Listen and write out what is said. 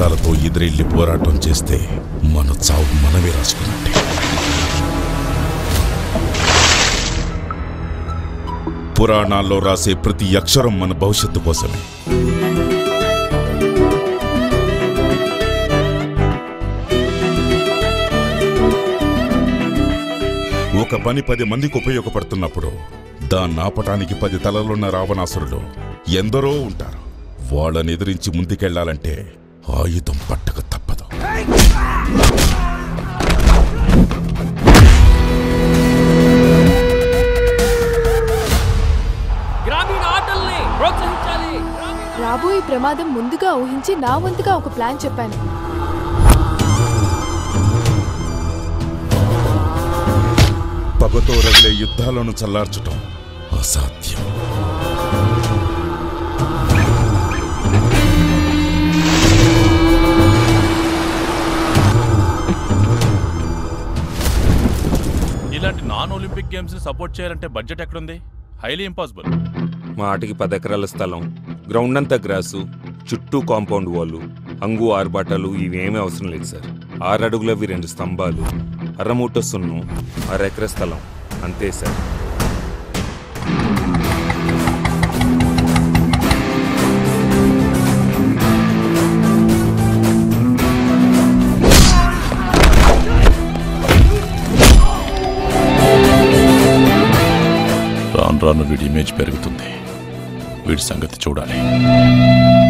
ఖడ్గాలతో ఎదురెళ్ళి పోరాటం చేస్తే మన చావు మనమే రాసుకున్నట్టే పురాణాల్లో రాసే ప్రతి అక్షరం మన భవిష్యత్తు కోసమే ఒక పని పది మందికి ఉపయోగపడుతున్నప్పుడు దాన్ని ఆపటానికి పది తలలున్న రావణాసురులు ఎందరో ఉంటారు వాళ్ళని ఎదిరించి ముందుకెళ్లాలంటే ఆయుధం పట్టక తప్పదు గ్రామీణ ఆటల్ని ప్రోత్సహించాలి రాబోయే ప్రమాదం ముందుగా ఊహించి నా వంతుగా ఒక ప్లాన్ చెప్పాను పగతో రగిలే యుద్ధాలను చల్లార్చటం అసాధ్యం ఇలాంటి నాన్ ఒలింపిక్ గేమ్స్ ని సపోర్ట్ చేయాలంటే బడ్జెట్ ఎక్కడుంది హైలీ ఇంపాసిబుల్ మా ఆటకి పది ఎకరాల స్థలం గ్రౌండ్ అంతా గ్రాసు చుట్టూ కాంపౌండ్ వాళ్ళు హంగు ఆర్బాటాలు ఇవేమీ అవసరం లేదు సార్ ఆరు అడుగులవి రెండు స్తంభాలు అరమూట సున్నం అరెకర స్థలం అంతే సార్ రాను రాను వీడి ఇమేజ్ పెరుగుతుంది వీడి సంగతి చూడాలి